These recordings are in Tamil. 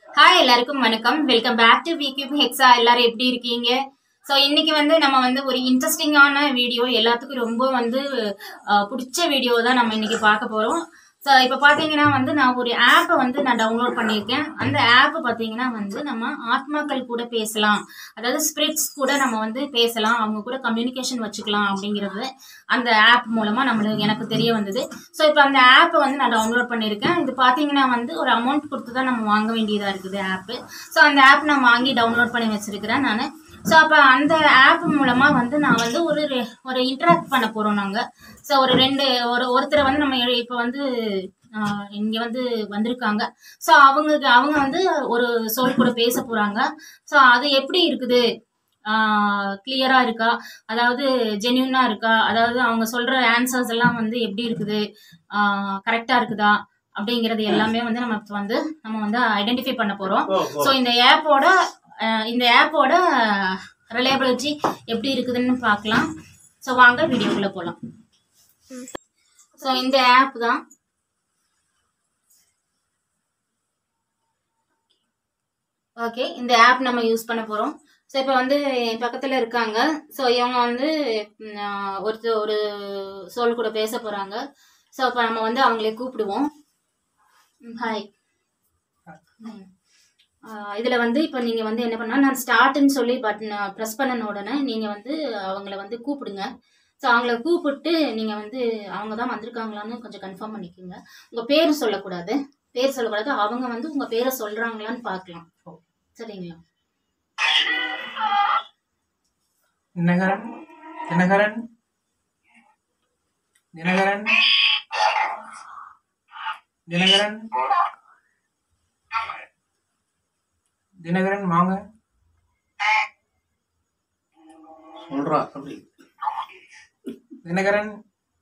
ஹாய் எல்லாருக்கும் வணக்கம் welcome back to Vcube Hexa எல்லாரும் எப்படி இருக்கீங்க ஸோ இன்னைக்கு வந்து நம்ம வந்து ஒரு இன்ட்ரெஸ்டிங்கான வீடியோ எல்லாத்துக்கும் ரொம்ப வந்து அஹ், பிடிச்ச வீடியோ தான் நம்ம இன்னைக்கு பார்க்க போகிறோம் ஸோ இப்போ பார்த்தீங்கன்னா வந்து நான் ஒரு ஆப்பை வந்து நான் டவுன்லோட் பண்ணியிருக்கேன் அந்த ஆப் பார்த்தீங்கன்னா வந்து நம்ம ஆத்மாக்கள் கூட பேசலாம் அதாவது ஸ்பிரிட்ஸ் கூட நம்ம வந்து பேசலாம் அவங்க கூட கம்யூனிகேஷன் வச்சுக்கலாம் அப்படிங்கிறது அந்த ஆப் மூலமாக நம்மளுக்கு எனக்கு தெரிய வந்தது ஸோ இப்போ அந்த ஆப்பை வந்து நான் டவுன்லோட் பண்ணியிருக்கேன் இது பார்த்தீங்கன்னா வந்து ஒரு அமௌண்ட் கொடுத்து தான் நம்ம வாங்க வேண்டியதாக இருக்குது ஆப்பு ஸோ அந்த ஆப் நான் வாங்கி டவுன்லோட் பண்ணி வச்சிருக்கிறேன் நான் ஸோ அப்போ அந்த ஆப் மூலமாக வந்து நான் வந்து ஒரு ரெ- ஒரு இன்டராக்ட் பண்ண போகிறோம் நாங்கள் ஸோ ஒரு ரெண்டு ஒரு ஒருத்தரை வந்து நம்ம இப்போ வந்து இங்கே வந்து வந்திருக்காங்க ஸோ அவங்க அவங்க வந்து ஒரு சோல் கூட பேச போகிறாங்க ஸோ அது எப்படி இருக்குது கிளியராக இருக்கா அதாவது ஜென்யூனாக இருக்கா அதாவது அவங்க சொல்கிற ஆன்சர்ஸ் எல்லாம் வந்து எப்படி இருக்குது கரெக்டாக இருக்குதா அப்படிங்கிறது எல்லாமே வந்து நம்ம இப்ப வந்து நம்ம வந்து ஐடென்டிஃபை பண்ண போகிறோம் ஸோ இந்த ஆப்போட இந்த ஆப்போட ரிலையபிலிட்டி எப்படி இருக்குதுன்னு பார்க்கலாம் ஸோ வாங்க வீடியோக்குள்ளே போகலாம் ஸோ இந்த ஆப் தான் ஓகே இந்த ஆப் நம்ம யூஸ் பண்ண போகிறோம் ஸோ இப்போ வந்து என் பக்கத்தில் இருக்காங்க ஸோ இவங்க வந்து ம், ஆஹ், ஒருத்தர் ஒரு சோல் கூட பேச போகிறாங்க ஸோ அப்போ நம்ம வந்து அவங்களே கூப்பிடுவோம் ஹாய் இதில் வந்து இப்போ நீங்கள் வந்து என்ன பண்ணால் நான் ஸ்டார்ட்னு சொல்லி பட்டன் ப்ரெஸ் பண்ணன உடனே நீங்கள் வந்து அவங்கள வந்து கூப்பிடுங்க ஸோ அவங்கள கூப்பிட்டு நீங்கள் வந்து அவங்க தான் வந்திருக்காங்களான்னு கொஞ்சம் கன்ஃபார்ம் பண்ணிக்கோங்க உங்கள் பேர் சொல்லக்கூடாது பேர் சொல்லக்கூடாது அவங்க வந்து உங்கள் பேரை சொல்கிறாங்களான்னு பார்க்கலாம் சரிங்களா தினகரன் தினகரன் தினகரன் தினகரன் தினகரன் வாங்க சொல்றா அப்படி தினகரன்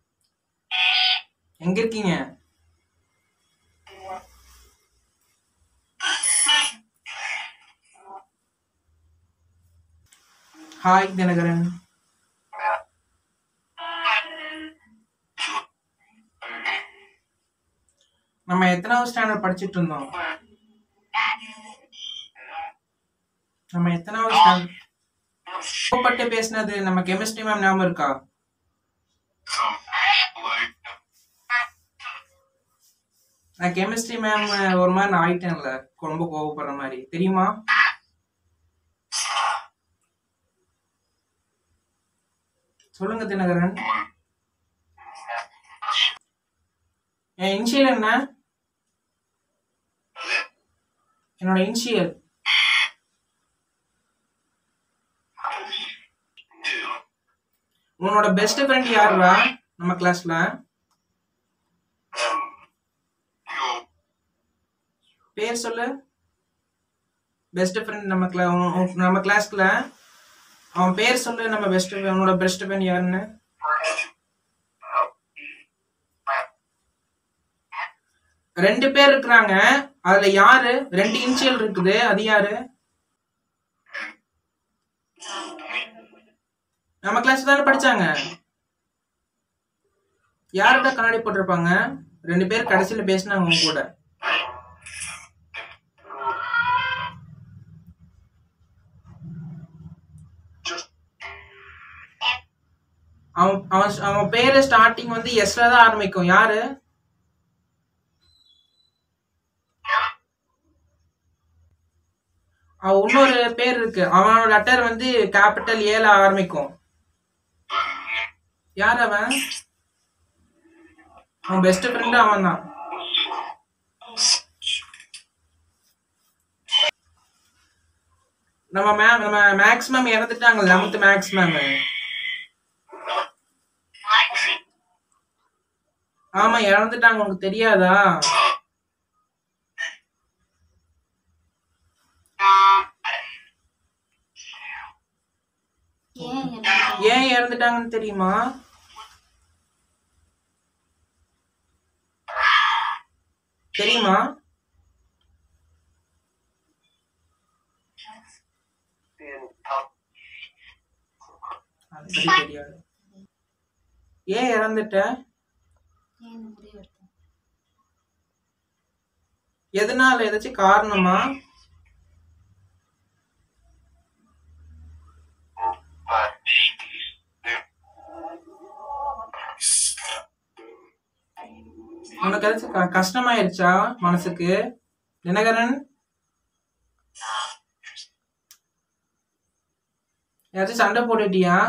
எங்க இருக்கீங்க ஹாய் தினகரன் நம்ம எத்தனாவது ஸ்டாண்டர்ட் படிச்சிட்டு இருந்தோம் நம்ம எத்தனாவது ஸ்டாண்டர்ட் கோபப்பட்டு பேசினது நம்ம கெமிஸ்ட்ரி மேம் ஞாபகம் இருக்கா நான் கெமிஸ்ட்ரி மேம் ஒரு மாதிரி நான் ஆயிட்டேன்ல ரொம்ப கோவப்படுற மாதிரி தெரியுமா சொல்லுங்க தினகரன் என் இனிஷியல் என்ன என்னோட இனிஷியல் உன்னோட பெஸ்ட் ஃப்ரெண்ட் யாருடா நம்ம கிளாஸ்ல பேர் சொல்லு பெஸ்ட் ஃப்ரெண்ட் நம்ம கிளா நம்ம கிளாஸ்ல அவன் பேர் சொல்லு நம்ம பெஸ்ட் உன்னோட பெஸ்ட் ஃப்ரெண்ட் யாருன்னு ரெண்டு பேர் இருக்கிறாங்க அதுல யாரு ரெண்டு இனிஷியல் இருக்குது அது யாரு நம்ம கிளாஸ் தானே படிச்சாங்க யார்கிட்ட கண்ணாடி போட்டிருப்பாங்க ரெண்டு பேர் கடைசியில பேசினாங்க உங்க கூட அவன் அவன் அவன் பேரு ஸ்டார்டிங் வந்து எஸ்ல தான் ஆரம்பிக்கும் யாரு அவன் இன்னொரு பேர் இருக்கு அவனோட லெட்டர் வந்து கேபிட்டல் ஏல ஆரம்பிக்கும் யார் அவன் அவன் பெஸ்ட் ஃப்ரெண்ட் அவன் தான் நம்ம மேம் நம்ம மேக்ஸிமம் இறந்துட்டாங்க லெவன்த் மேக்ஸ் மேம் ஆமா இறந்துட்டாங்க உனக்கு தெரியாதா ஏன் எனக்கு- ஏன் இறந்துட்டாங்கன்னு தெரியுமா தெரியுமா அது பத்தி தெரியாது ஏன் இறந்துட்ட ஏன் இந்த முடிவு எடுத்தேன்? எதனால ஏதாச்சும் காரணமா உனக்கு ஏதாச்சும் க- கஷ்டமாயிருச்சா மனசுக்கு தினகரன் ஏதாச்சும் சண்டை போட்டுட்டியா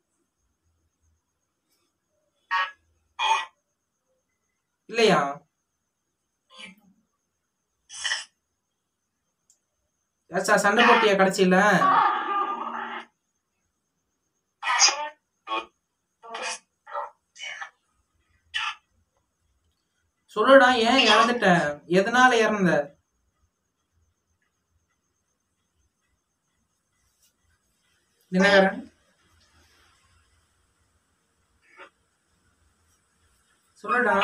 இல்லையா ஏதாச்சும் சண்டை போட்டியா கடைசியில சொல்லுடா ஏன் இறந்துட்ட எதனால இறந்த தினகரன் சொல்லுடா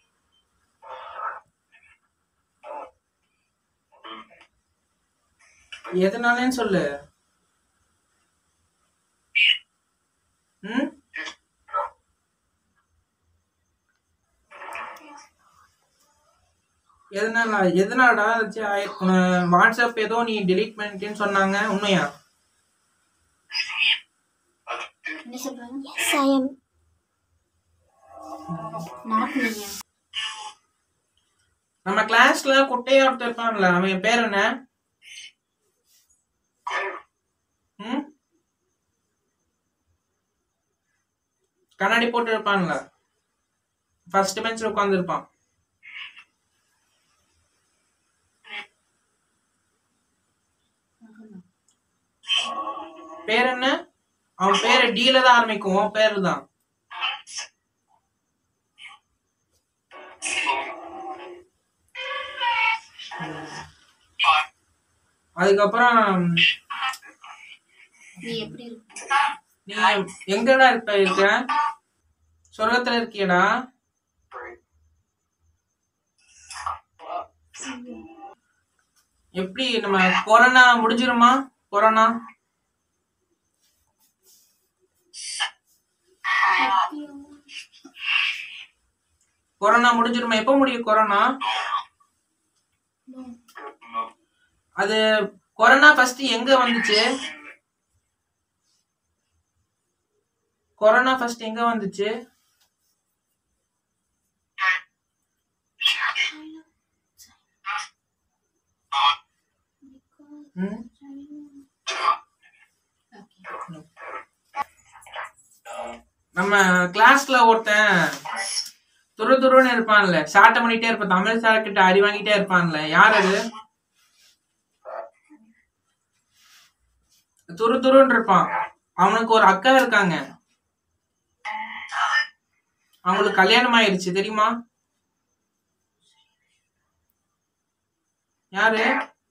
எதனாலன்னு சொல்லு ம் எதனால எதனாலடா ஏதாச்சும் ஆயி- உன வாட்ஸ்அப் ஏதோ நீ டெலீட் பண்ணிட்டேன்னு சொன்னாங்க உண்மையா என்ன சொல்றாங்க Yes, I am. நாட் நீங்க நம்ம கிளாஸ்ல குட்டையா ஒருத்தர் இருப்பான்ல அவன் பேர் என்ன ம்? கண்ணாடி போட்டு இருப்பான்ல ஃபர்ஸ்ட் பெஞ்ச்ல உட்கார்ந்து இருப்பான் பேர் என்ன அவன் பேரு டீல தான் ஆரம்பிக்கும் உன் பேரு தான் அதுக்கப்புறம் நீ எப்படி இருக்க நீ எங்கடா இருப்ப இருக்க சொர்க்கத்துல இருக்கியடா எப்படி நம்ம கொரோனா முடிஞ்சிருமா கொரோனா கொரோனா முடிஞ்சிருமா எப்போ முடியும் கொரோனா அது கொரோனா ஃபர்ஸ்ட் எங்க வந்துச்சு கொரோனா ஃபர்ஸ்ட் எங்க வந்துச்சு ம்? நம்ம கிளாஸ்ல ஒருத்தன் துரு துருன்னு இருப்பான்ல சாட்டை பண்ணிட்டே இருப்பான் தமிழ் சார் கிட்ட அடி வாங்கிட்டே இருப்பான்ல யார் அது துரு துருன்னு இருப்பான் அவனுக்கு ஒரு அக்கா இருக்காங்க அவங்களுக்கு கல்யாணம் ஆயிருச்சு தெரியுமா யாரு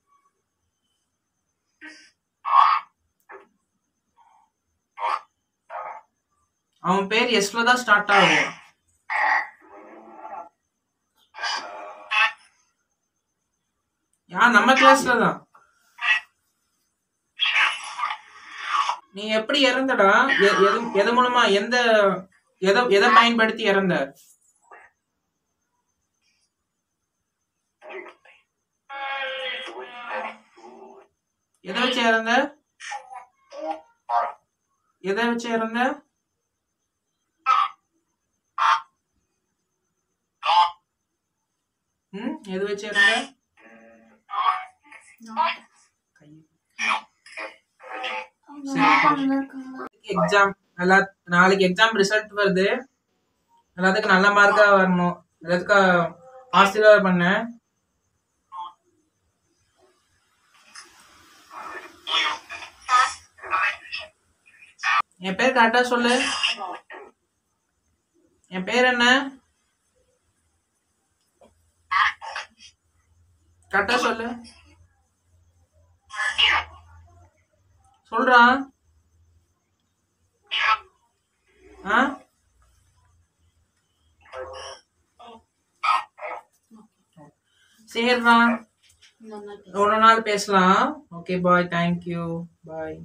அவன் பேர் எஸ்ல தான் ஸ்டார்ட் ஆகும் யார் நம்ம கிளாஸ்ல தான் நீ எப்படி இறந்தடா எ- எது எது மூலமா எந்த எதை எதை பயன்படுத்தி இறந்த எதை வச்சு இறந்த எதை வச்சு இறந்த ம் எது வச்சு இறந்த எக்ஸாம் எல்லா நாளைக்கு எக்ஸாம் ரிசல்ட் வருது எல்லாத்துக்கும் நல்ல மார்க்கா வரணும் எல்லாத்துக்கும் ஆசீர்வாதம் பண்ணேன் என் பேர் கரெக்டா சொல்லு என் பேர் என்ன கரெக்டா சொல்லு சொல்றா ஆ சரிடா இன்னொரு நாள் பேசு. ஒரு நாள் பேசலாம் ஓகே பாய் தேங்க்யூ பாய்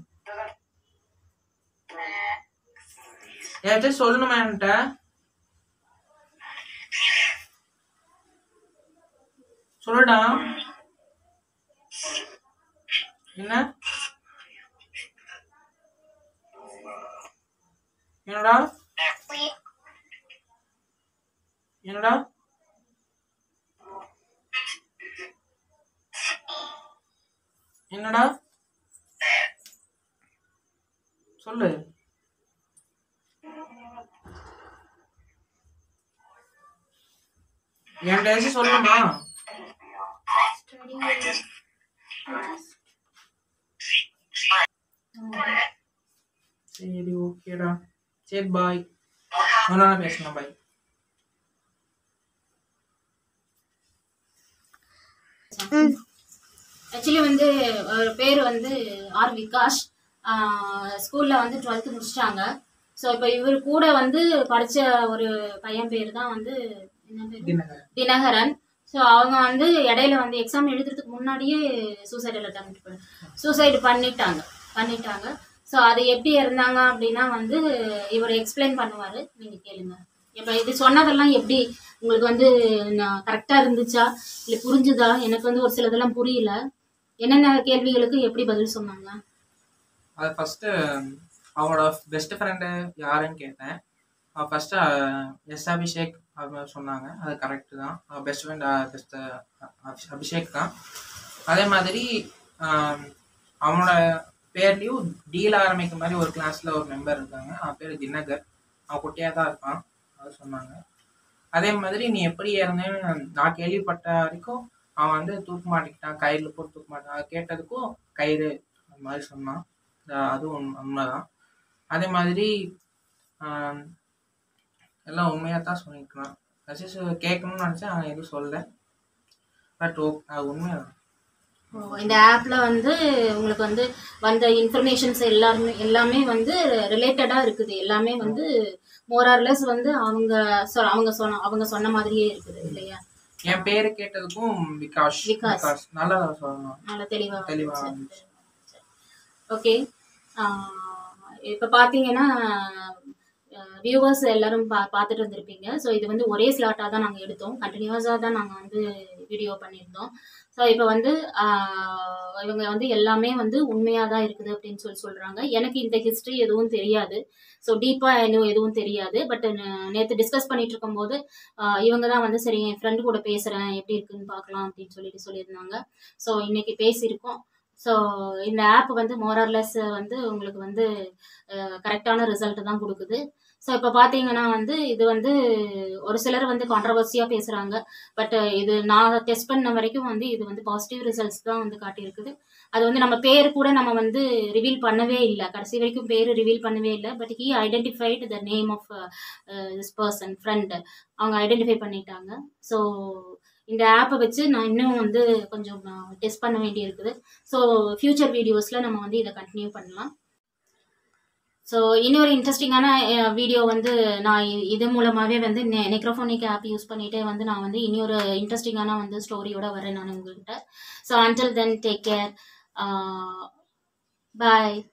ஏதாச்சும் சொல்லணுமா என்கிட்ட சொல்லுடா என்ன என்னடா என்னடா என்னடா சொல்லு என்கிட்ட ஏதாச்சும் சொல்லுமா சரி ஓகேடா சரி பாய் ஒரு நாள் பேசலாம் பாய் ஆக்சுவலி வந்து அவர் பேர் வந்து ஆர் விகாஷ் ஸ்கூலில் வந்து டுவெல்த்து முடிச்சிட்டாங்க ஸோ இப்போ இவர் கூட வந்து படித்த ஒரு பையன் பேர் தான் வந்து என்ன பேர் தினகரன் தினகரன் ஸோ அவங்க வந்து இடையில வந்து எக்ஸாம் எழுதுறதுக்கு முன்னாடியே சூசைட் அட்டம் பண்ண சூசைடு பண்ணிட்டாங்க பண்ணிட்டாங்க ஸோ அது எப்படி இருந்தாங்க அப்படின்னா வந்து இவர் எக்ஸ்பிளைன் பண்ணுவார் நீங்கள் கேளுங்க இப்போ இது சொன்னதெல்லாம் எப்படி உங்களுக்கு வந்து நான் கரெக்டாக இருந்துச்சா இல்லை புரிஞ்சுதா எனக்கு வந்து ஒரு சிலதெல்லாம் புரியல என்னென்ன கேள்விகளுக்கு எப்படி பதில் சொன்னாங்க அது ஃபஸ்ட்டு அவனோட பெஸ்ட் ஃப்ரெண்டு யாருன்னு கேட்டேன் அவன் ஃபஸ்ட்டு எஸ் அபிஷேக் அப்படின்னு சொன்னாங்க அது கரெக்டு தான் அவன் பெஸ்ட் ஃப்ரெண்ட் பெஸ்ட் அபிஷேக் தான் அதே மாதிரி ஆம், அவனோட பேர்லேயும் டீல் ஆரம்பிக்கிற மாதிரி ஒரு கிளாஸில் ஒரு மெம்பர் இருக்காங்க அவன் பேர் தினகர் அவன் குட்டியாக தான் இருப்பான் அது சொன்னாங்க அதே மாதிரி நீ எப்படி இருந்தேன்னு நான் கேள்விப்பட்ட வரைக்கும் அவன் வந்து தூக்க மாட்டிக்கிட்டான் கயிறில் போட்டு தூக்க மாட்டான் அதை கேட்டதுக்கும் கயிறு அந்த மாதிரி சொன்னான் அஹ் அதுவும் உண்மை உண்மைதான் அதே மாதிரி ஆம், எல்லாம் உண்மையாக தான் சொல்லியிருக்கலாம் ரசிஸ் கேட்கணும்னு நினச்சேன் அவன் எதுவும் சொல்லல பட் ஓ அது உண்மைதான் ஓ, இந்த ஆப்ல வந்து உங்களுக்கு வந்து வந்த இன்ஃபர்மேஷன்ஸ் எல்லாருமே எல்லாமே வந்து ரிலேட்டடாக இருக்குது எல்லாமே வந்து மோரார்லெஸ் வந்து அவங்க சொ- அவங்க சொன்ன அவங்க சொன்ன மாதிரியே இருக்குது இல்லையா என் பேரு கேட்டதுக்கும் விகாஷ் விகாஸ். விகாஸ் நல்லா சொல்லணும் நல்லா தெளிவா தெளிவா இருந்துச்சு. இருந்துச்சு. ஓகே இப்போ பார்த்தீங்கன்னா வியூவர்ஸ் எல்லாரும் பா பார்த்துட்டு வந்திருப்பீங்க ஸோ இது வந்து ஒரே ஸ்லாட்டாக தான் நாங்கள் எடுத்தோம் கண்டினியூஸாக தான் நாங்கள் வந்து வீடியோ பண்ணியிருந்தோம் ஸோ இப்போ வந்து ஆஹ், இவங்க வந்து எல்லாமே வந்து உண்மையாக தான் இருக்குது அப்படின்னு சொல்லி சொல்கிறாங்க எனக்கு இந்த ஹிஸ்ட்ரி எதுவும் தெரியாது ஸோ டீப்பாக இன்னும் எதுவும் தெரியாது பட் நேற்று டிஸ்கஸ் பண்ணிட்டு இருக்கும்போது ஆஹ், இவங்க தான் வந்து சரி என் ஃப்ரெண்டு கூட பேசுகிறேன் எப்படி இருக்குன்னு பார்க்கலாம் அப்படின்னு சொல்லிட்டு சொல்லியிருந்தாங்க ஸோ இன்னைக்கு பேசியிருக்கோம் ஸோ இந்த ஆப் வந்து மோரர்லெஸ் வந்து உங்களுக்கு வந்து கரெக்டான ரிசல்ட் தான் கொடுக்குது ஸோ இப்போ பார்த்தீங்கன்னா வந்து இது வந்து ஒரு சிலர் வந்து கான்ட்ரவர்சியாக பேசுகிறாங்க பட் இது நான் டெஸ்ட் பண்ண வரைக்கும் வந்து இது வந்து பாசிட்டிவ் ரிசல்ட்ஸ் தான் வந்து காட்டியிருக்குது அது வந்து நம்ம பேர் கூட நம்ம வந்து ரிவீல் பண்ணவே இல்லை கடைசி வரைக்கும் பேர் ரிவீல் பண்ணவே இல்லை but he identified the name of this person friend அவங்க ஐடென்டிஃபை பண்ணிட்டாங்க ஸோ இந்த ஆப்பை வச்சு நான் இன்னும் வந்து கொஞ்சம் டெஸ்ட் பண்ண வேண்டி இருக்குது ஸோ ஃப்யூச்சர் வீடியோஸில் நம்ம வந்து இதை கண்டினியூ பண்ணலாம் ஸோ இன்னொரு இன்ட்ரெஸ்டிங்கான வீடியோ வந்து நான் இ- இது மூலமாகவே வந்து நெ நெக்ரோஃபோனிக் ஆப் யூஸ் பண்ணிகிட்டே வந்து நான் வந்து இன்னொரு இன்ட்ரெஸ்டிங்கான வந்து ஸ்டோரியோட வரேன் நான் உங்கள்கிட்ட so until then take care பாய்